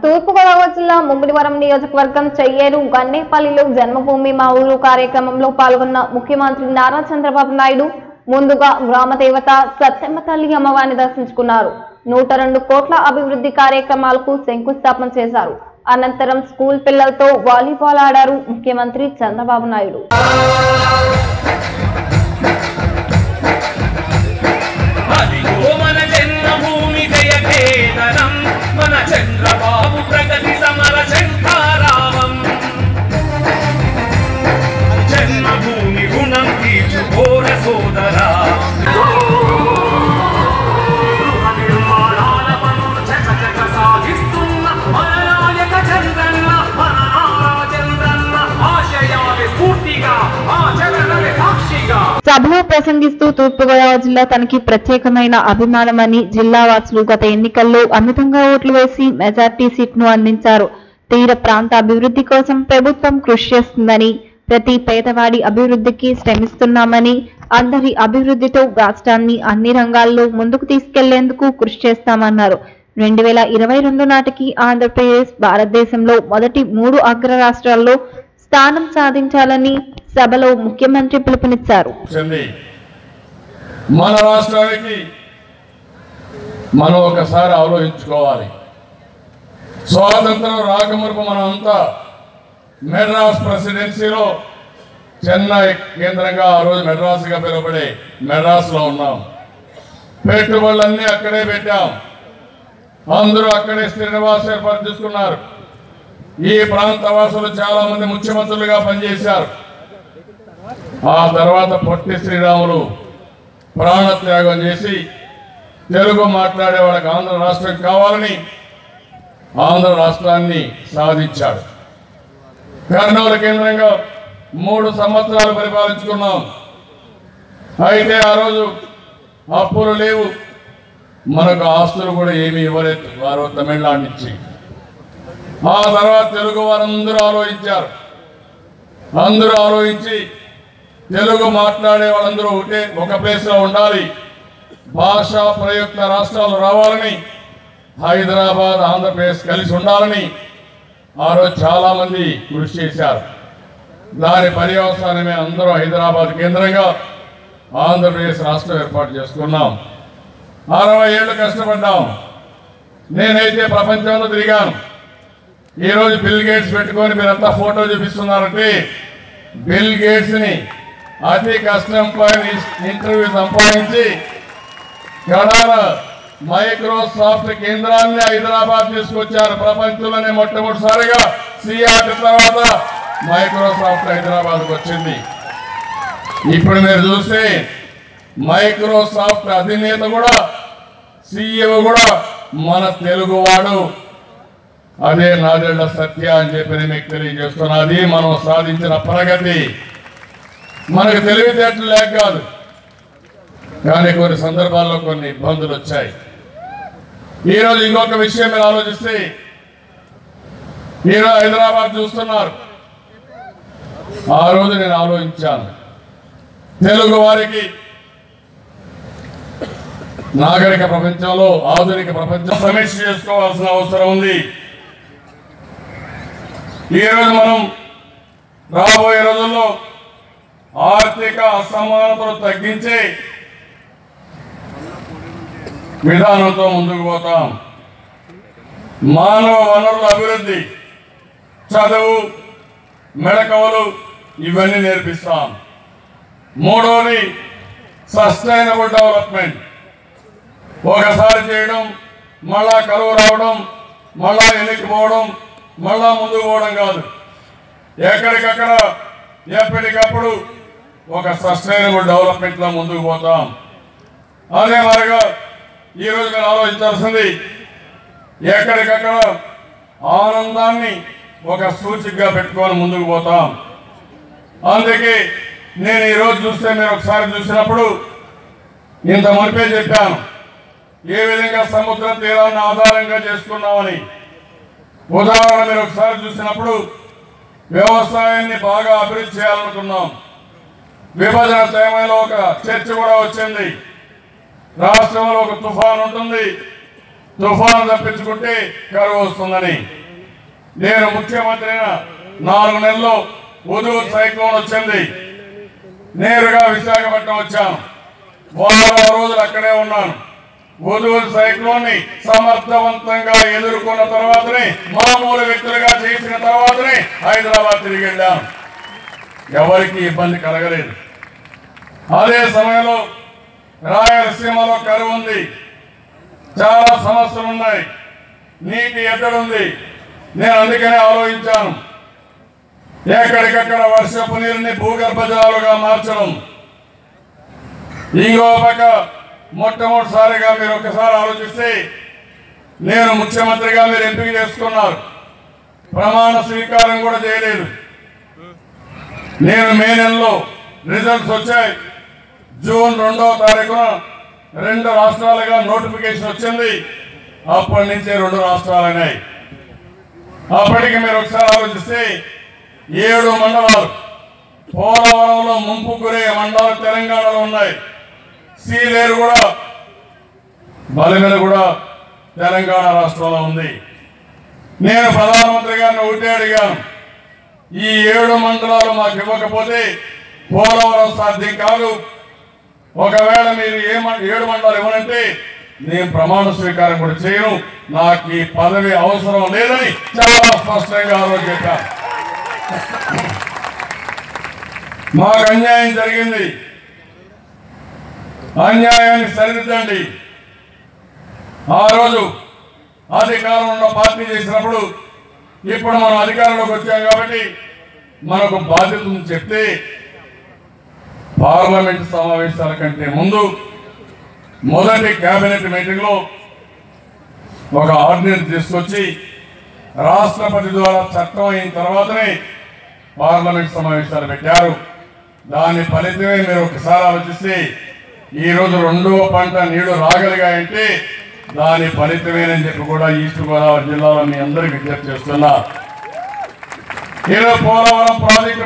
తూర్పుగోదావరి జిల్లా ముమ్మిడివరం నియోజకవర్గం చెయ్యేరు గన్నేపల్లిలో జన్మభూమి మా ఊరు కార్యక్రమంలో పాల్గొన్న ముఖ్యమంత్రి నారా చంద్రబాబు నాయుడు ముందుగా గ్రామ దేవత సత్యమ్మ తల్లి అమ్మవారిని దర్శించుకున్నారు నూట రెండు కోట్ల అభివృద్ధి కార్యక్రమాలకు శంకుస్థాపన చేశారు అనంతరం స్కూల్ పిల్లలతో వాలీబాల్ ఆడారు ముఖ్యమంత్రి చంద్రబాబు నాయుడు అదిగో మన జన్మభూమి జయకేతనం మన చంద్రబాబు ప్రగతి సమర శంఖారావం జన్మభూమి గుణం తీర్చుకోర సోదరా నిర్మాణాల పనులు చకచక సాగిస్తున్న మన నాయక చంద్రన్న మన నారా చంద్రన్న ఆశయాలే స్ఫూర్తిగా ఆచరణలే సాక్షిగా సభలో ప్రసంగిస్తూ తూర్పుగోదావరి జిల్లా తనకి ప్రత్యేకమైన అభిమానమని జిల్లా వాసులు గత ఎన్నికల్లో అమితంగా ఓట్లు వేసి మెజార్టీ సీట్ను అందించారు తీర ప్రాంత అభివృద్ధి కోసం ప్రభుత్వం కృషి చేస్తుందని ప్రతి పేదవాడి అభివృద్ధికి శ్రమిస్తున్నామని అందరి అభివృద్ధితో రాష్ట్రాన్ని అన్ని రంగాల్లో ముందుకు తీసుకెళ్లేందుకు కృషి చేస్తామన్నారు రెండు వేల ఇరవై రెండు నాటికి ఆంధ్రప్రదేశ్ భారతదేశంలో మొదటి మూడు అగ్ర రాష్ట్రాల్లో స్థానం సాధించాలని సభలో ముఖ్యమంత్రి పిలుపునిచ్చారు వచ్చింది మన రాష్ట్రానికి మనం ఒకసారి ఆలోచించుకోవాలి స్వాతంత్రం రాకమునుపు మనం అంతా మెడ్రాస్ ప్రెసిడెన్సీలో చెన్నై కేంద్రంగా ఆ రోజు మెడ్రాస్గా పిలువబడే మెడ్రాస్లో ఉన్నాం పెట్టుబడులన్నీ అక్కడే పెట్టాం అందరూ అక్కడే స్థిర నివాసం ఏర్పాటు చేసుకున్నారు ఈ ప్రాంత వాసులు చాలా మంది ముఖ్యమంత్రులుగా పనిచేశారు ఆ తర్వాత పొట్టి శ్రీరాములు ప్రాణత్యాగం చేసి తెలుగు మాట్లాడే వాళ్ళకి ఆంధ్ర రాష్ట్రం కావాలని ఆంధ్ర రాష్ట్రాన్ని సాధించాడు కర్నూలు కేంద్రంగా మూడు సంవత్సరాలు పరిపాలించుకున్నాం అయితే ఆ రోజు అప్పులు లేవు మనకు ఆస్తులు కూడా ఏమీ ఇవ్వలేదు వారు తమిళనాడు నుంచి ఆ తర్వాత తెలుగు వారందరూ ఆలోచించారు అందరూ ఆలోచించి తెలుగు మాట్లాడే వాళ్ళందరూ ఒకటే ఒక ప్లేస్లో ఉండాలి భాషా ప్రయుక్త రాష్ట్రాలు రావాలని హైదరాబాద్ ఆంధ్రప్రదేశ్ కలిసి ఉండాలని ఆ రోజు చాలా మంది కృషి చేశారు దాని పర్యవసానమే అందరూ హైదరాబాద్ కేంద్రంగా ఆంధ్రప్రదేశ్ రాష్ట్రం ఏర్పాటు చేసుకున్నాం అరవై ఏళ్ళు కష్టపడ్డాం నేనైతే ప్రపంచంలో తిరిగాను ఈరోజు బిల్ గేట్స్ పెట్టుకొని మీరంతా ఫోటో చూపిస్తున్నారంటే బిల్ గేట్స్ ని అతి కష్టం పైన ఇంటర్వ్యూ సంపాదించి కడాన మైక్రోసాఫ్ట్ కేంద్రాన్ని హైదరాబాద్ తీసుకొచ్చారు ప్రపంచంలోనే మొట్టమొదటిసారిగా సిఆర్ తర్వాత మైక్రోసాఫ్ట్ హైదరాబాద్కు వచ్చింది ఇప్పుడు మీరు చూస్తే మైక్రోసాఫ్ట్ అధినేత కూడా సీఈఓ కూడా మన తెలుగువాడు అదే నాదెళ్ల సత్య అని చెప్పి నేను మీకు తెలియజేస్తున్నా అది మనం సాధించిన ప్రగతి మనకు తెలివితేటలు లేక కాదు కానీ కొన్ని సందర్భాల్లో కొన్ని ఇబ్బందులు వచ్చాయి ఈరోజు ఇంకొక విషయం మీరు ఆలోచిస్తే ఈరోజు హైదరాబాద్ చూస్తున్నారు ఆ రోజు నేను ఆలోచించాను తెలుగు వారికి నాగరిక ప్రపంచంలో ఆధునిక ప్రపంచం సమీక్ష చేసుకోవాల్సిన అవసరం ఉంది ఈ రోజు మనం రాబోయే రోజుల్లో ఆర్థిక అసమానతలు తగ్గించే విధానంతో ముందుకు పోతాం మానవ వనరుల అభివృద్ధి చదువు మెళకవలు ఇవన్నీ నేర్పిస్తాం మూడవది సస్టైనబుల్ డెవలప్మెంట్ ఒకసారి చేయడం మళ్ళా కరువు రావడం మళ్ళా వెనక్కిపోవడం మళ్ళా ముందుకు పోవడం కాదు ఎక్కడికక్కడ ఎప్పటికప్పుడు ఒక సస్టైనబుల్ డెవలప్మెంట్లో ముందుకు పోతాం అదే మరిగా ఈరోజు మీరు ఆలోచించాల్సింది ఎక్కడికక్కడ ఆనందాన్ని ఒక సూచికగా పెట్టుకొని ముందుకు పోతాం అందుకే నేను ఈరోజు చూస్తే మీరు ఒకసారి చూసినప్పుడు ఇంత మునిపే చెప్పాను ఏ విధంగా సముద్ర తీరాన్ని ఆధారంగా చేసుకున్నామని ఉదాహరణ మీరు ఒకసారి చూసినప్పుడు వ్యవసాయాన్ని బాగా అభివృద్ధి చేయాలనుకున్నాం విభజన సమయంలో ఒక చర్చ కూడా వచ్చింది రాష్ట్రంలో ఒక తుఫాన్ ఉంటుంది తుఫాను తప్పించుకుంటే కరువు వస్తుందని నేను ముఖ్యమంత్రి నాలుగు నెలల్లో ఉదూ సైక్లోన్ వచ్చింది నేరుగా విశాఖపట్నం వచ్చాను వారం రోజులు అక్కడే ఉన్నాను ఉదూరు సైక్లోన్ ని సమర్థవంతంగా ఎదుర్కొన్న తర్వాతనే మామూలు వ్యక్తులుగా చేసిన తర్వాతనే హైదరాబాద్ తిరిగి వెళ్ళాను ఎవరికి ఇబ్బంది కలగలేదు అదే సమయంలో రాయలసీమలో కరువు ఉంది చాలా సమస్యలు ఉన్నాయి నీటి ఎద్దడుంది నేను అందుకనే ఆలోచించాను ఎక్కడికక్కడ వర్షపు నీరుని భూగర్భ జలాలుగా మార్చడం ఇంకో పక్క మొట్టమొదటిసారిగా మీరు ఒకసారి ఆలోచిస్తే నేను ముఖ్యమంత్రిగా మీరు ఎంపిక చేసుకున్నారు ప్రమాణ స్వీకారం కూడా చేయలేదు నేను మే నెలలో రిజల్ట్స్ వచ్చాయి జూన్ రెండవ తారీఖున రెండు రాష్ట్రాలుగా నోటిఫికేషన్ వచ్చింది అప్పటి నుంచే రెండు రాష్ట్రాలు అయినాయి అప్పటికి మీరు ఒకసారి ఆలోచిస్తే ఏడు మండలాలు పోలవరంలో ముంపు గురే మండలాలు తెలంగాణలో ఉన్నాయి సీలేరు కూడా బలిమెల కూడా తెలంగాణ రాష్ట్రంలో ఉంది నేను ప్రధానమంత్రి గారిని ఒకటే అడిగాను ఈ ఏడు మండలాలు మాకు ఇవ్వకపోతే పోలవరం సాధ్యం కాదు ఒకవేళ మీరు ఏ మం- ఏడు మండలాలు ఇవ్వనంటే నేను ప్రమాణ స్వీకారం కూడా చేయను నాకు ఈ పదవి అవసరం లేదని చాలా స్పష్టంగా ఆ రోజు చెప్పాను మాకు అన్యాయం జరిగింది అన్యాయాన్ని సరిదిద్దండి ఆ రోజు అధికారంలో పార్టీ చేసినప్పుడు ఇప్పుడు మనం అధికారంలోకి వచ్చాం కాబట్టి మనకు బాధ్యత ఉంది చెప్తే పార్లమెంట్ సమావేశాల కంటే ముందు మొదటి కేబినెట్ మీటింగ్ లో ఒక ఆర్డినెన్స్ తీసుకొచ్చి రాష్ట్రపతి ద్వారా చట్టం అయిన తర్వాతనే పార్లమెంట్ సమావేశాలు పెట్టారు దాని ఫలితమే మీరు ఒకసారి ఆలోచిస్తే ఈ రోజు రెండో పంట నీళ్లు రాగలిగాయంటే దాని ఫలితమేనని చెప్పి కూడా ఈస్ట్ గోదావరి జిల్లాలో మీ అందరికి విజ్ఞప్తి చేస్తున్నా ఈరోజు పోలవరం ప్రాజెక్టు